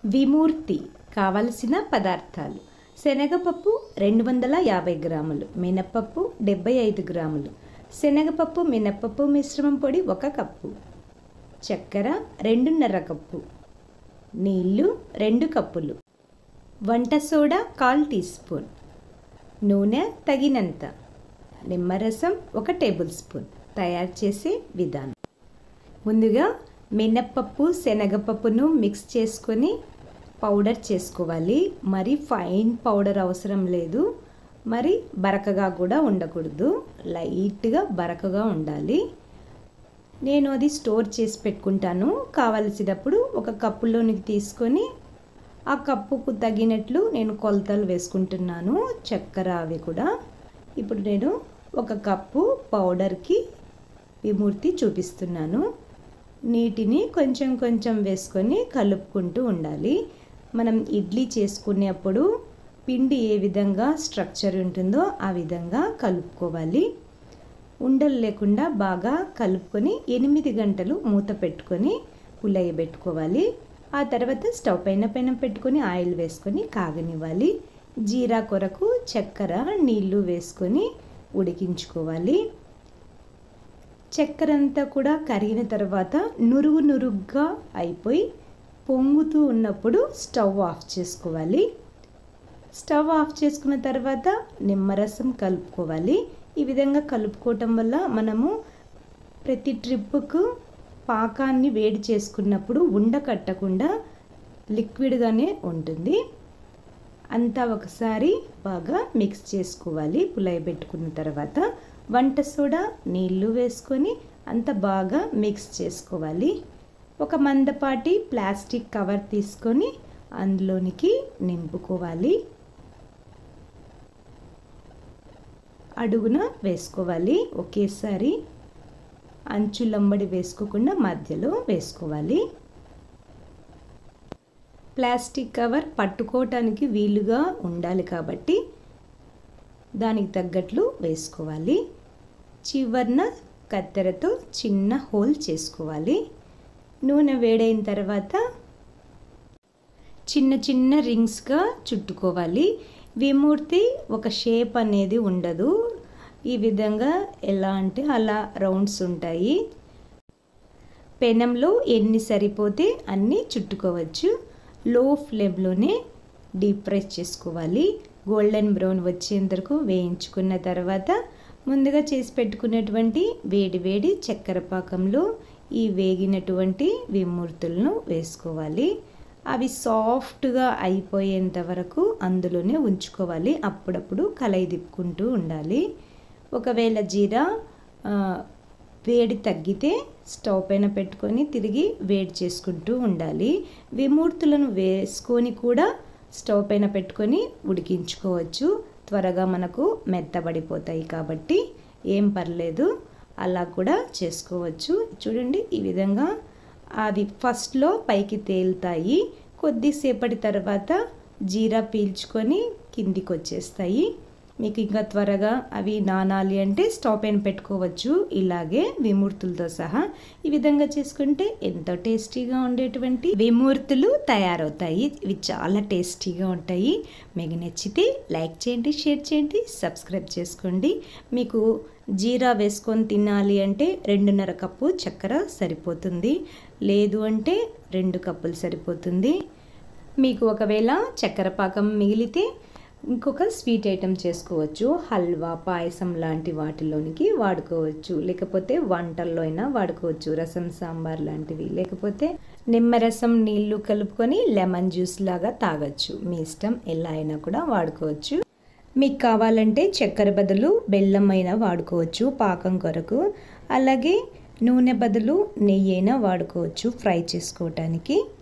విమూర్తి కావలసిన పదార్థాలు శనగపప్పు రెండు వందల యాభై గ్రాములు మినప్పప్పు డెబ్బై ఐదు గ్రాములు శనగపప్పు మినప్పప్పు మిశ్రమం పొడి ఒక కప్పు చక్కెర రెండున్నర కప్పు నీళ్ళు రెండు కప్పులు వంట సోడా కాల్ టీ స్పూన్ నూనె తగినంత నిమ్మరసం ఒక టేబుల్ స్పూన్ తయారు చేసే విధానం ముందుగా మినప్పప్పు శనగపప్పును మిక్స్ చేసుకొని పౌడర్ చేసుకోవాలి మరి ఫైన్ పౌడర్ అవసరం లేదు మరి బరకగా కూడా ఉండకూడదు లైట్గా బరకగా ఉండాలి నేను అది స్టోర్ చేసి పెట్టుకుంటాను కావలసినప్పుడు ఒక కప్పులోనికి తీసుకొని ఆ కప్పుకు తగినట్లు నేను కొలతలు వేసుకుంటున్నాను చక్కెర అవి కూడా ఇప్పుడు నేను ఒక కప్పు పౌడర్కి విమూర్తి చూపిస్తున్నాను నీటిని కొంచెం కొంచెం వేసుకొని కలుపుకుంటూ ఉండాలి మనం ఇడ్లీ చేసుకునేప్పుడు పిండి ఏ విధంగా స్ట్రక్చర్ ఉంటుందో ఆ విధంగా కలుపుకోవాలి ఉండలు లేకుండా బాగా కలుపుకొని ఎనిమిది గంటలు మూత పెట్టుకొని పులయబెట్టుకోవాలి ఆ తర్వాత స్టవ్ పైన పైన పెట్టుకొని ఆయిల్ వేసుకొని కాగనివ్వాలి జీరా కొరకు చక్కెర నీళ్లు వేసుకొని ఉడికించుకోవాలి చక్కెర అంతా కూడా కరిగిన తర్వాత నురుగు నురుగ్గా అయిపోయి పొంగుతూ ఉన్నప్పుడు స్టవ్ ఆఫ్ చేసుకోవాలి స్టవ్ ఆఫ్ చేసుకున్న తర్వాత నిమ్మరసం కలుపుకోవాలి ఈ విధంగా కలుపుకోవటం వల్ల మనము ప్రతి ట్రిప్పుకు పాకాన్ని వేడి చేసుకున్నప్పుడు ఉండ కట్టకుండా లిక్విడ్గానే ఉంటుంది అంతా ఒకసారి బాగా మిక్స్ చేసుకోవాలి పులాయి పెట్టుకున్న తర్వాత వంట సోడా నీళ్లు వేసుకొని అంత బాగా మిక్స్ చేసుకోవాలి ఒక మందపాటి ప్లాస్టిక్ కవర్ తీసుకొని అందులోనికి నింపుకోవాలి అడుగున వేసుకోవాలి ఒకేసారి అంచులంబడి వేసుకోకుండా మధ్యలో వేసుకోవాలి ప్లాస్టిక్ కవర్ పట్టుకోవటానికి వీలుగా ఉండాలి కాబట్టి దానికి తగ్గట్లు వేసుకోవాలి చివరన కత్తెరతో చిన్న హోల్ చేసుకోవాలి నూనె వేడైన తర్వాత చిన్న చిన్న రింగ్స్గా చుట్టుకోవాలి విమూర్తి ఒక షేప్ అనేది ఉండదు ఈ విధంగా ఎలా అంటే అలా రౌండ్స్ ఉంటాయి పెనంలో ఎన్ని సరిపోతే అన్నీ చుట్టుకోవచ్చు లో ఫ్లేమ్లోనే డీప్ ఫ్రై చేసుకోవాలి గోల్డెన్ బ్రౌన్ వచ్చేంత వరకు వేయించుకున్న తర్వాత ముందుగా చేసి పెట్టుకున్నటువంటి వేడి వేడి చక్కెర పాకంలో ఈ వేగినటువంటి విమూర్తులను వేసుకోవాలి అవి సాఫ్ట్గా అయిపోయేంత వరకు అందులోనే ఉంచుకోవాలి అప్పుడప్పుడు కలయి తిప్పుకుంటూ ఉండాలి ఒకవేళ జీరా వేడి తగ్గితే స్టవ్ పైన పెట్టుకొని తిరిగి వేడి చేసుకుంటూ ఉండాలి విమూర్తులను వేసుకొని కూడా స్టవ్ పైన పెట్టుకొని ఉడికించుకోవచ్చు త్వరగా మనకు మెత్తబడిపోతాయి కాబట్టి ఏం పర్లేదు అలా కూడా చేసుకోవచ్చు చూడండి ఈ విధంగా అవి ఫస్ట్లో పైకి తేలుతాయి కొద్దిసేపటి తర్వాత జీరా పీల్చుకొని కిందికి వచ్చేస్తాయి మీకు ఇంకా త్వరగా అవి నానాలి అంటే స్టవ్ పైన పెట్టుకోవచ్చు ఇలాగే విమూర్తులతో సహా ఈ విధంగా చేసుకుంటే ఎంతో టేస్టీగా ఉండేటువంటి విమూర్తులు తయారవుతాయి ఇవి చాలా టేస్టీగా ఉంటాయి మీకు నచ్చితే లైక్ చేయండి షేర్ చేయండి సబ్స్క్రైబ్ చేసుకోండి మీకు జీరా వేసుకొని తినాలి అంటే రెండున్నర కప్పు చక్కెర సరిపోతుంది లేదు అంటే రెండు కప్పులు సరిపోతుంది మీకు ఒకవేళ చక్కెర పాకం మిగిలితే ఇంకొక స్వీట్ ఐటెం చేసుకోవచ్చు హల్వా పాయసం లాంటి వాటిలోనికి వాడుకోవచ్చు లేకపోతే వంటల్లో అయినా వాడుకోవచ్చు రసం సాంబార్ లాంటివి లేకపోతే నిమ్మరసం నీళ్లు కలుపుకొని లెమన్ జ్యూస్ లాగా తాగొచ్చు మీ ఇష్టం ఎలా అయినా కూడా వాడుకోవచ్చు మీకు కావాలంటే చక్కెర బదులు బెల్లం అయినా వాడుకోవచ్చు పాకం కొరకు అలాగే నూనె బదులు నెయ్యి అయినా వాడుకోవచ్చు ఫ్రై చేసుకోవటానికి